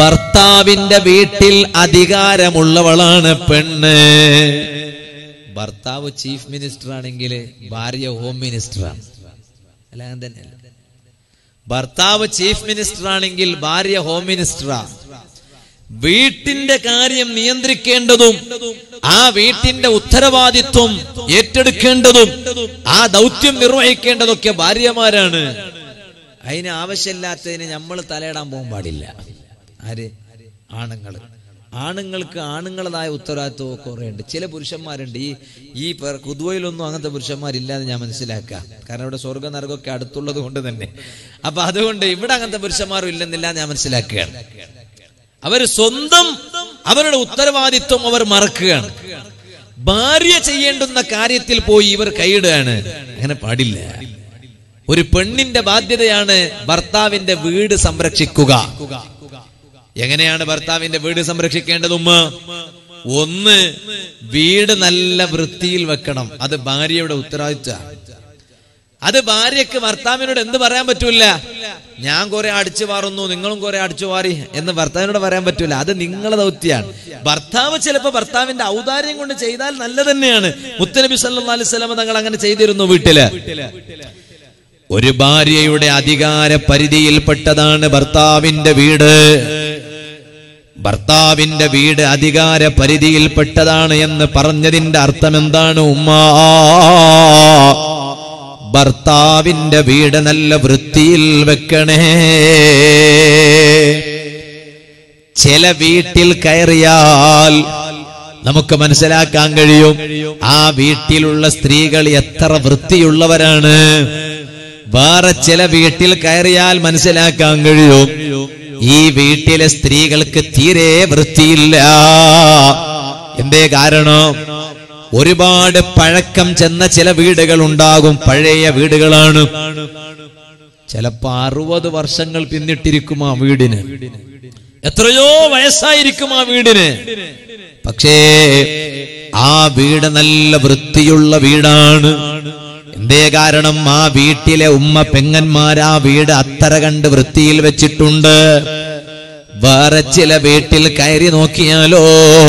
ഭർത്താവിന്റെ വീട്ടിൽ അധികാരമുള്ളവളാണ് പെണ്ണ് ഭർത്താവ് ചീഫ് മിനിസ്റ്റർ ആണെങ്കിൽ ഭാര്യ ഹോം മിനിസ്റ്ററാണ് അല്ല അങ്ങനെ തന്നെയല്ല ഭർത്താവ് ചീഫ് മിനിസ്റ്റർ ആണെങ്കിൽ ഭാര്യ ഹോം മിനിസ്റ്ററാ വീട്ടിന്റെ കാര്യം നിയന്ത്രിക്കേണ്ടതും ആ വീട്ടിന്റെ ഉത്തരവാദിത്വം ഏറ്റെടുക്കേണ്ടതും ആ ദൗത്യം നിർവഹിക്കേണ്ടതൊക്കെ ഭാര്യമാരാണ് അതിന് ആവശ്യമില്ലാത്തതിന് നമ്മൾ തലയിടാൻ പോകാൻ പാടില്ല ആര് ആണുങ്ങൾ ആണുങ്ങൾക്ക് ആണുങ്ങളതായ ഉത്തരവാദിത്വം കുറെ ഉണ്ട് ചില പുരുഷന്മാരുണ്ട് ഈ ഈ പ- കുതുവയിലൊന്നും അങ്ങനത്തെ പുരുഷന്മാരില്ലാതെ ഞാൻ മനസ്സിലാക്കാം കാരണം ഇവിടെ സ്വർഗ നരകമൊക്കെ അടുത്തുള്ളത് കൊണ്ട് തന്നെ അപ്പൊ അതുകൊണ്ട് ഇവിടെ അങ്ങനത്തെ പുരുഷന്മാരും ഇല്ലെന്നില്ല ഞാൻ മനസ്സിലാക്കുകയാണ് അവര് സ്വന്തം അവരുടെ ഉത്തരവാദിത്വം അവർ മറക്കുകയാണ് ഭാര്യ ചെയ്യേണ്ടുന്ന കാര്യത്തിൽ പോയി ഇവർ കൈയിടുകയാണ് അങ്ങനെ പാടില്ല ഒരു പെണ്ണിന്റെ ബാധ്യതയാണ് ഭർത്താവിന്റെ വീട് സംരക്ഷിക്കുക എങ്ങനെയാണ് ഭർത്താവിന്റെ വീട് സംരക്ഷിക്കേണ്ടത് ഉമ്മ ഒന്ന് വീട് നല്ല വൃത്തിയിൽ വെക്കണം അത് ഭാര്യയുടെ ഉത്തരവാദിത്വമാണ് അത് ഭാര്യക്ക് ഭർത്താവിനോട് എന്ത് പറയാൻ പറ്റൂല ഞാൻ കുറെ അടിച്ചു മാറുന്നു നിങ്ങളും കുറെ അടിച്ചു മാറി എന്ന് ഭർത്താവിനോട് പറയാൻ പറ്റൂല അത് നിങ്ങളെ ദൗത്യമാണ് ഭർത്താവ് ചിലപ്പോ ഭർത്താവിന്റെ ഔദാര്യം കൊണ്ട് ചെയ്താൽ നല്ല തന്നെയാണ് മുത്തനബി സല്ലല്ലാഹു അലൈഹി വസല്ലം തങ്ങൾ അങ്ങനെ ചെയ്തിരുന്നു വീട്ടില് ഒരു ഭാര്യയുടെ അധികാര പരിധിയിൽപ്പെട്ടതാണ് ഭർത്താവിന്റെ വീട് ഭർത്താവിന്റെ വീട് അധികാര പരിധിയിൽപ്പെട്ടതാണ് എന്ന് പറഞ്ഞതിന്റെ അർത്ഥം എന്താണ് ഉമ്മ ഭർത്താവിന്റെ വീട് നല്ല വൃത്തിയിൽ വെക്കണേ ചില വീട്ടിൽ കയറിയാൽ നമുക്ക് മനസ്സിലാക്കാൻ കഴിയും ആ വീട്ടിലുള്ള സ്ത്രീകൾ എത്ര വൃത്തിയുള്ളവരാണ് വേറെ ചില വീട്ടിൽ കയറിയാൽ മനസ്സിലാക്കാൻ കഴിയും ഈ വീട്ടിലെ സ്ത്രീകൾക്ക് തീരെ വൃത്തിയില്ല എന്തേ കാരണം ഒരുപാട് പഴക്കം ചെന്ന ചില വീടുകൾ ഉണ്ടാകും പഴയ വീടുകളാണ് ചിലപ്പോ അറുപത് വർഷങ്ങൾ പിന്നിട്ടിരിക്കും ആ വീടിന് എത്രയോ വയസ്സായിരിക്കും ആ വീടിന് പക്ഷേ ആ വീട് നല്ല വൃത്തിയുള്ള വീടാണ് എന്തേ കാരണം ആ വീട്ടിലെ ഉമ്മ പെങ്ങന്മാർ ആ വീട് അത്തര കണ്ട് വൃത്തിയിൽ വെച്ചിട്ടുണ്ട് വേറെ ചില വീട്ടിൽ കയറി നോക്കിയാലോ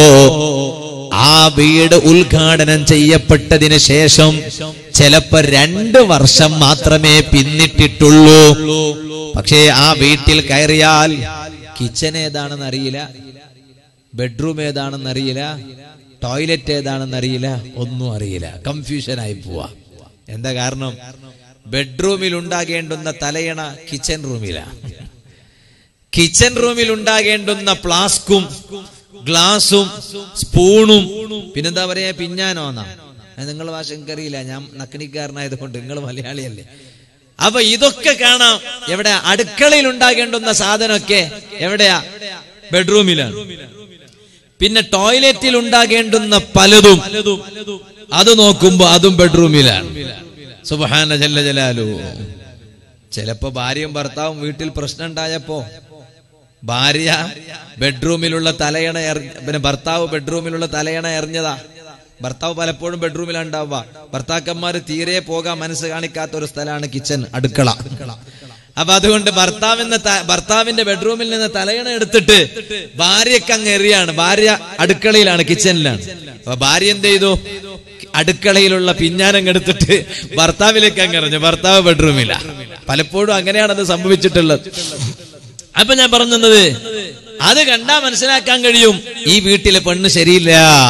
ആ വീട് ഉദ്ഘാടനം ചെയ്യപ്പെട്ടതിന് ശേഷം ചിലപ്പോ രണ്ട് വർഷം മാത്രമേ പിന്നിട്ടിട്ടുള്ളൂ പക്ഷേ ആ വീട്ടിൽ കയറിയാൽ കിച്ചൺ ഏതാണെന്ന് അറിയില്ല ബെഡ്റൂം ഏതാണെന്ന് അറിയില്ല ടോയ്ലറ്റ് ഏതാണെന്ന് അറിയില്ല ഒന്നും അറിയില്ല കൺഫ്യൂഷൻ ആയി പോവാ എന്താ കാരണം ബെഡ്റൂമിൽ ഉണ്ടാകേണ്ടുന്ന തലയണ കിച്ചൺ റൂമിലാണ് കിച്ചൺ റൂമിൽ ഉണ്ടാകേണ്ടുന്ന പ്ലാസ്കും ഗ്ലാസും സ്പൂണും പിന്നെന്താ പറയാ പിഞ്ഞാനോന്നാ നിങ്ങൾ ഭാഷ എനിക്കറിയില്ല ഞാൻ നക്കണിക്കാരനായത് കൊണ്ട് നിങ്ങൾ മലയാളിയല്ലേ അപ്പൊ ഇതൊക്കെ കാണാം എവിടെ അടുക്കളയിൽ ഉണ്ടാകേണ്ടുന്ന സാധനമൊക്കെ എവിടെയാ ബെഡ്റൂമിലാണ് പിന്നെ ടോയ്ലറ്റിൽ ഉണ്ടാകേണ്ടുന്ന പലതും അത് നോക്കുമ്പോ അതും ബെഡ്റൂമിലാണ് സുബഹാന ജല്ല ജലാലു ചിലപ്പോ ഭാര്യയും ഭർത്താവും വീട്ടിൽ പ്രശ്നം ഉണ്ടായപ്പോ ഭാര്യ ബെഡ്റൂമിലുള്ള തലയണ എറി പിന്നെ ഭർത്താവ് ബെഡ്റൂമിലുള്ള തലയണ എറിഞ്ഞതാ ഭർത്താവ് പലപ്പോഴും ബെഡ്റൂമിലാണ് ഉണ്ടാവുക ഭർത്താക്കന്മാര് തീരെ പോകാൻ മനസ്സ് കാണിക്കാത്ത ഒരു സ്ഥലമാണ് കിച്ചൺ അടുക്കള അപ്പൊ അതുകൊണ്ട് ഭർത്താവിന്റെ ത- ഭർത്താവിന്റെ ബെഡ്റൂമിൽ നിന്ന് തലയണ എടുത്തിട്ട് ഭാര്യക്ക് അങ്ങ് എറിയാണ് ഭാര്യ അടുക്കളയിലാണ് കിച്ചണിലാണ് അപ്പൊ ഭാര്യ എന്ത് ചെയ്തു അടുക്കളയിലുള്ള പിഞ്ഞാനം എടുത്തിട്ട് ഭർത്താവിലേക്ക് അങ്ങ് എറിഞ്ഞു ഭർത്താവ് ബെഡ്റൂമില്ല പലപ്പോഴും അങ്ങനെയാണ് അത് സംഭവിച്ചിട്ടുള്ളത് അപ്പൊ ഞാൻ പറഞ്ഞത് അത് കണ്ടാ മനസ്സിലാക്കാൻ കഴിയും ഈ വീട്ടിലെ പെണ്ണ് ശരിയില്ല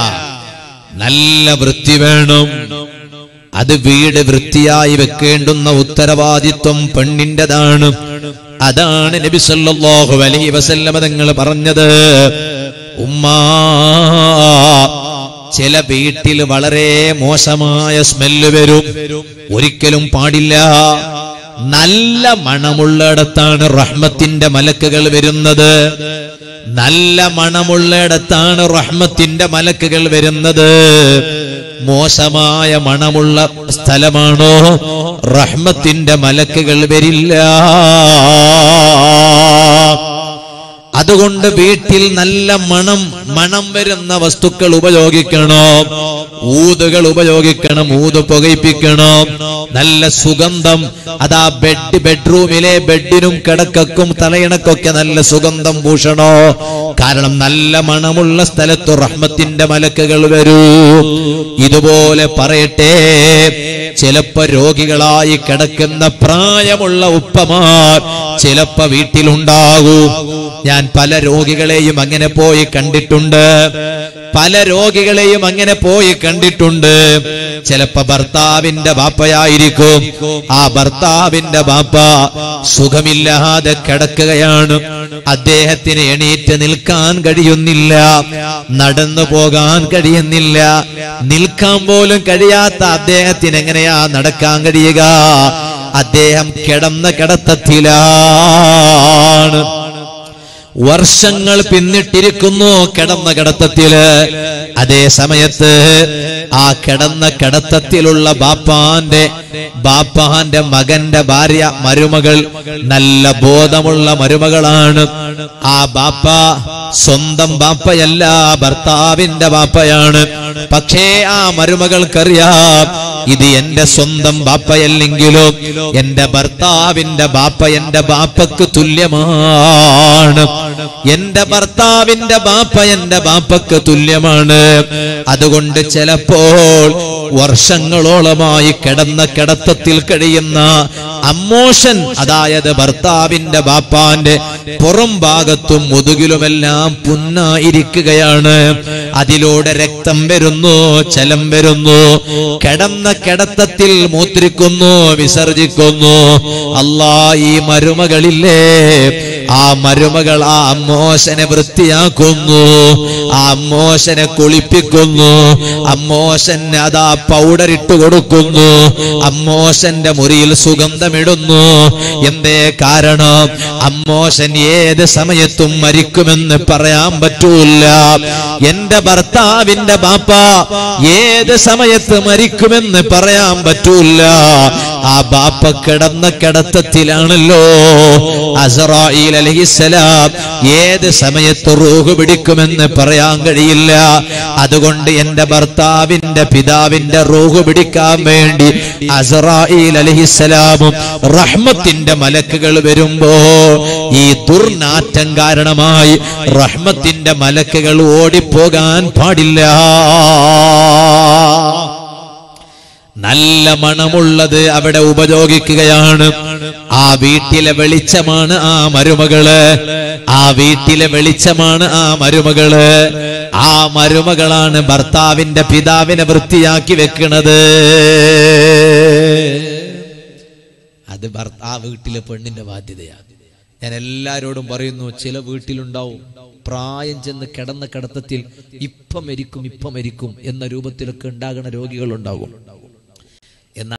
നല്ല വൃത്തി വേണം അത് വീട് വൃത്തിയായി വെക്കേണ്ടുന്ന ഉത്തരവാദിത്വം പെണ്ണിൻ്റെതാണ് അതാണ് നബി സല്ലല്ലാഹു അലൈഹി വസല്ലമ തങ്ങൾ പറഞ്ഞത് ഉമ്മാ ചില വീട്ടിൽ വളരെ മോശമായ സ്മെല്ല് വരും ഒരിക്കലും പാടില്ല നല്ല മണമുള്ളിടത്താണ് റഹ്മത്തിന്റെ മലക്കുകൾ വരുന്നത് നല്ല മണമുള്ളിടത്താണ് റഹ്മത്തിന്റെ മലക്കുകൾ വരുന്നത് മോശമായ മണമുള്ള സ്ഥലമാണോ റഹ്മത്തിന്റെ മലക്കുകൾ വരില്ല അതുകൊണ്ട് വീട്ടിൽ നല്ല മണം മണം വരുന്ന വസ്തുക്കൾ ഉപയോഗിക്കണം ഊതുകൾ ഉപയോഗിക്കണം ഊത് പുകയിപ്പിക്കണം നല്ല സുഗന്ധം അതാ ബെഡ് ബെഡ്റൂമിലെ ബെഡിനും കിടക്കും തലയിണക്കൊക്കെ നല്ല സുഗന്ധം പൂഷണോ കാരണം നല്ല മണമുള്ള സ്ഥലത്ത് റഹ്മത്തിന്റെ മലക്കുകൾ വരൂ ഇതുപോലെ പറയട്ടെ ചിലപ്പോ രോഗികളായി കിടക്കുന്ന പ്രായമുള്ള ഉപ്പമാർ ചിലപ്പോ വീട്ടിലുണ്ടാകൂ ഞാൻ പല രോഗികളെയും അങ്ങനെ പോയി കണ്ടിട്ടുണ്ട് പല രോഗികളെയും അങ്ങനെ പോയി കണ്ടിട്ടുണ്ട് ചിലപ്പോ ഭർത്താവിന്റെ ബാപ്പയായിരിക്കും ആ ഭർത്താവിന്റെ ബാപ്പ സുഖമില്ലാതെ കിടക്കുകയാണ് അദ്ദേഹത്തിന് എണീറ്റ് നിൽക്കാൻ കഴിയുന്നില്ല നടന്നു പോകാൻ കഴിയുന്നില്ല നിൽക്കാൻ പോലും കഴിയാത്ത അദ്ദേഹത്തിന് എങ്ങനെയാ നടക്കാൻ കഴിയുക അദ്ദേഹം കിടന്ന കിടത്തത്തിലാണ് വർഷങ്ങൾ പിന്നിട്ടിരിക്കുന്നു കിടന്ന കിടത്തത്തില് അതേ സമയത്ത് ആ കിടന്ന കിടത്തത്തിലുള്ള ബാപ്പാന്റെ ബാപ്പാന്റെ മകന്റെ ഭാര്യ മരുമകൾ നല്ല ബോധമുള്ള മരുമകളാണ് ആ ബാപ്പ സ്വന്തം ബാപ്പയല്ല ഭർത്താവിന്റെ ബാപ്പയാണ് പക്ഷേ ആ മരുമകൾക്കറിയാം ഇത് എന്റെ സ്വന്തം ബാപ്പയല്ലെങ്കിലും എന്റെ ഭർത്താവിന്റെ ബാപ്പ എന്റെ ബാപ്പക്ക് തുല്യമാണ് എന്റെ ഭർത്താവിന്റെ ബാപ്പ എന്റെ ബാപ്പക്ക് തുല്യമാണ് അതുകൊണ്ട് ചിലപ്പോൾ വർഷങ്ങളോളമായി കിടന്ന കിടത്തത്തിൽ കഴിയുന്ന അമ്മോഷൻ അതായത് ഭർത്താവിന്റെ ബാപ്പാന്റെ പുറം ഭാഗത്തും മുതുകിലുമെല്ലാം പുന്നായിരിക്കുകയാണ് അതിലൂടെ രക്തം വരുന്നു ചലം വരുന്നു കിടന്ന കിടത്തത്തിൽ മൂത്രിക്കുന്നു വിസർജിക്കുന്നു അല്ലാ ഈ മരുമകളില്ലേ ആ മരുമകൾ ആ അമ്മോശനെ വൃത്തിയാക്കുന്നു ആ അമ്മോശനെ കുളിപ്പിക്കുന്നു അമ്മോശന് അതാ പൗഡർ ഇട്ട് കൊടുക്കുന്നു അമ്മോശന്റെ മുറിയിൽ സുഗന്ധമിടുന്നു എന്തേ കാരണം അമ്മോശൻ ഏത് സമയത്തും മരിക്കുമെന്ന് പറയാൻ പറ്റൂല എന്റെ ഭർത്താവിന്റെ ബാപ്പ ഏത് സമയത്ത് മരിക്കുമെന്ന് പറയാൻ പറ്റൂല ആ ബാപ്പ കിടന്ന കിടത്തത്തിലാണല്ലോ അസറായിൽ അലഹിസലാം ഏത് സമയത്ത് റൂഹ് പിടിക്കുമെന്ന് പറയാൻ കഴിയില്ല അതുകൊണ്ട് എന്റെ ഭർത്താവിന്റെ പിതാവിന്റെ റൂഹ് പിടിക്കാൻ വേണ്ടി അസറായിൽ അലഹിസലാമും റഹ്മത്തിന്റെ മലക്കുകൾ വരുമ്പോ ഈ ദുർനാറ്റം കാരണമായി റഹ്മത്തിന്റെ മലക്കുകൾ ഓടിപ്പോകാൻ പാടില്ല നല്ല മണമുള്ളത് അവിടെ ഉപയോഗിക്കുകയാണ് ആ വീട്ടിലെ വെളിച്ചമാണ് ആ മരുമകള് ആ വീട്ടിലെ വെളിച്ചമാണ് ആ മരുമകള് ആ മരുമകളാണ് ഭർത്താവിന്റെ പിതാവിനെ വൃത്തിയാക്കി വെക്കണത് അത് ഭർത്ത ആ വീട്ടിലെ പെണ്ണിന്റെ ബാധ്യതയാണ് ഞാൻ എല്ലാരോടും പറയുന്നു ചില വീട്ടിലുണ്ടാവും പ്രായം ചെന്ന് കിടന്ന കിടത്തത്തിൽ ഇപ്പം മരിക്കും ഇപ്പം മരിക്കും എന്ന രൂപത്തിലൊക്കെ ഉണ്ടാകുന്ന രോഗികളുണ്ടാകും